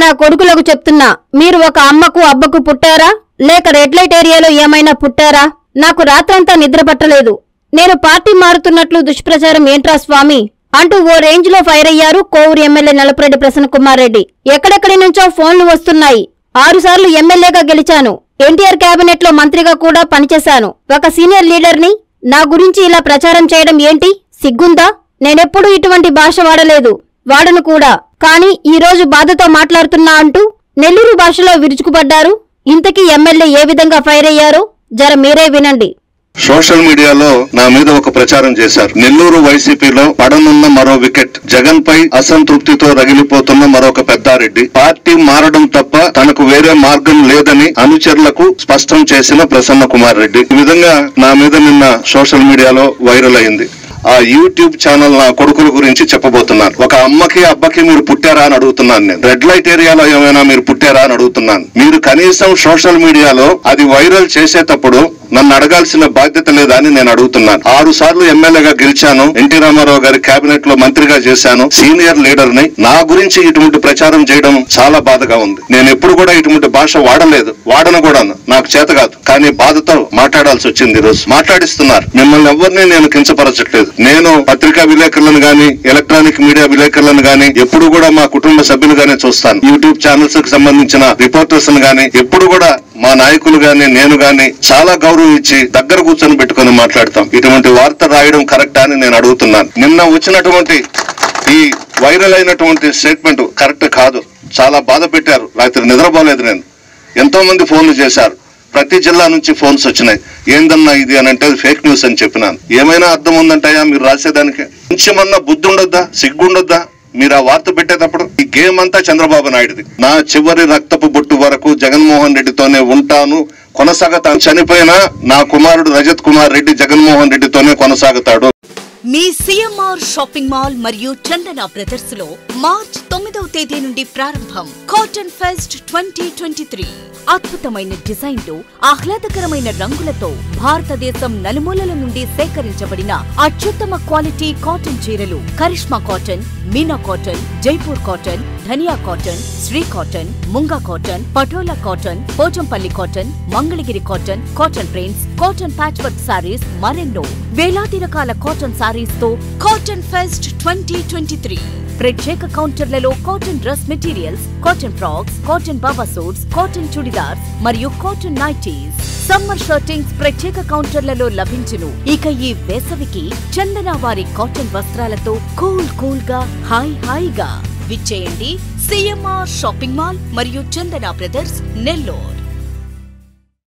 నా కొడుకులకు చెప్తున్నా మీరు ఒక అమ్మకు అబ్బకు పుట్టారా లేక రెడ్ లైట్ ఏరియాలో ఏమైనా పుట్టారా నాకు రాత్రంతా నిద్ర పట్టలేదు నేను పార్టీ మారుతున్నట్లు దుష్ప్రచారం ఏంట్రా స్వామి అంటూ ఓ రేంజ్ లో ఫైర్ అయ్యారు కోవూరు ఎమ్మెల్యే నలుపురెడ్డి ప్రసన్న కుమార్ రెడ్డి ఎక్కడెక్కడి నుంచో ఫోన్లు వస్తున్నాయి ఆరుసార్లు ఎమ్మెల్యేగా గెలిచాను ఎన్టీఆర్ కేబినెట్ లో మంత్రిగా కూడా పనిచేశాను ఒక సీనియర్ లీడర్ని నా గురించి ఇలా ప్రచారం చేయడం ఏంటి సిగ్గుందా నేనెప్పుడూ ఇటువంటి భాష వాడలేదు వాడను కూడా కానీ ఈ రోజు బాధతో మాట్లాడుతున్నా అంటూ నెల్లూరు భాషలో విరుచుకుపడ్డారు ఇంతకీ ఎమ్మెల్యే ఏ విధంగా ఫైర్ అయ్యారో జర మీరే వినండి సోషల్ మీడియాలో నా మీద ఒక ప్రచారం చేశారు నెల్లూరు వైసీపీలో పడనున్న మరో వికెట్ జగన్ పై అసంతృప్తితో రగిలిపోతున్న మరొక పెద్దారెడ్డి పార్టీ మారడం తప్ప తనకు వేరే మార్గం లేదని అనుచరులకు స్పష్టం చేసిన ప్రసన్న కుమార్ రెడ్డి ఈ విధంగా నా మీద నిన్న సోషల్ మీడియాలో వైరల్ అయింది ఆ యూట్యూబ్ ఛానల్ నా కొడుకుల గురించి చెప్పబోతున్నాను ఒక అమ్మకి అబ్బకి మీరు పుట్టారా అని అడుగుతున్నాను నేను రెడ్ లైట్ ఏరియాలో ఏమైనా మీరు పుట్టారా అని అడుగుతున్నాను మీరు కనీసం సోషల్ మీడియాలో అది వైరల్ చేసేటప్పుడు నన్ను అడగాల్సిన బాధ్యత లేదా అని నేను అడుగుతున్నాను ఆరు సార్లు ఎమ్మెల్యేగా గెలిచాను ఎన్టీ రామారావు గారి కేబినెట్ లో మంత్రిగా చేశాను సీనియర్ లీడర్ ని నా గురించి ఇటువంటి ప్రచారం చేయడం చాలా బాధగా ఉంది నేను ఎప్పుడు కూడా ఇటువంటి భాష వాడలేదు వాడను కూడా నాకు చేత కాదు కానీ బాధతో మాట్లాడాల్సి వచ్చింది ఈ రోజు మాట్లాడిస్తున్నారు మిమ్మల్ని ఎవరిని నేను కించపరచట్లేదు నేను పత్రికా విలేకరులను గాని ఎలక్ట్రానిక్ మీడియా విలేకరులను గాని ఎప్పుడు కూడా మా కుటుంబ సభ్యులుగానే చూస్తాను యూట్యూబ్ ఛానల్స్ కి సంబంధించిన రిపోర్టర్స్ గాని ఎప్పుడు కూడా మా నాయకులు గాని నేను గాని చాలా గౌరవం ఇచ్చి దగ్గర కూర్చొని పెట్టుకొని మాట్లాడతాం ఇటువంటి వార్త రాయడం కరెక్టా అని నేను అడుగుతున్నాను నిన్న వచ్చినటువంటి ఈ వైరల్ అయినటువంటి స్టేట్మెంట్ కరెక్ట్ కాదు చాలా బాధ పెట్టారు రాత్రి నిద్రపోలేదు నేను ఎంతో మంది ఫోన్లు చేశారు ప్రతి జిల్లా నుంచి ఫోన్స్ వచ్చినాయి ఏందన్నా ఇది అని అంటే ఫేక్ న్యూస్ అని చెప్పినాను ఏమైనా అర్థం ఉందంటాయా మీరు రాసేదానికి కొంచెమన్నా బుద్ధి ఉండొద్దా సిగ్గుండొద్దా మీరు ఆ వార్త పెట్టేటప్పుడు ఈ గేమ్ అంతా చంద్రబాబు నాయుడుది నా చివరి రక్తపు బొట్టు వరకు జగన్మోహన్ రెడ్డితోనే ఉంటాను కొనసాగతాను చనిపోయినా నా కుమారుడు రజత్ కుమార్ రెడ్డి జగన్మోహన్ రెడ్డితోనే కొనసాగుతాడు మీ సిఎంఆర్ షాపింగ్ మాల్ మరియు చందన బ్రదర్స్ లో మార్చ్ తొమ్మిదవ తేదీ నుండి ప్రారంభం cotton fest twenty twenty three అద్భుతమైన డిజైన్లు ఆహ్లాదకరమైన రంగులతో భారతదేశం నలుమూలల నుండి సేకరించబడిన అత్యుత్తమ క్వాలిటీ కాటన్ చీరలు Karishma cotton Meena cotton Jaipur cotton Dhaniya cotton Shri cotton Munga cotton Patola cotton Pochampally cotton Mangalagiri cotton cotton prints cotton patch work sarees మరెన్నో వేలాది రకాల కాటన్ సారీస్ తో cotton fest twenty twenty three ప్రత్యేక కౌంటర్లలో cotton dress materials cotton frocks cotton Baba suits cotton chudidars మరియు కాటన్ నైటీస్ సమ్మర్ షర్టింగ్స్ ప్రత్యేక కౌంటర్లలో లభించును ఇక ఈ వేసవికి చందన వారి కాటన్ వస్త్రాలతో కూల్ కూల్ గా హాయ్ హాయిగా విచ్చేయండి సిఎంఆర్ షాపింగ్ మాల్ మరియు చందన బ్రదర్స్ నెల్లూరు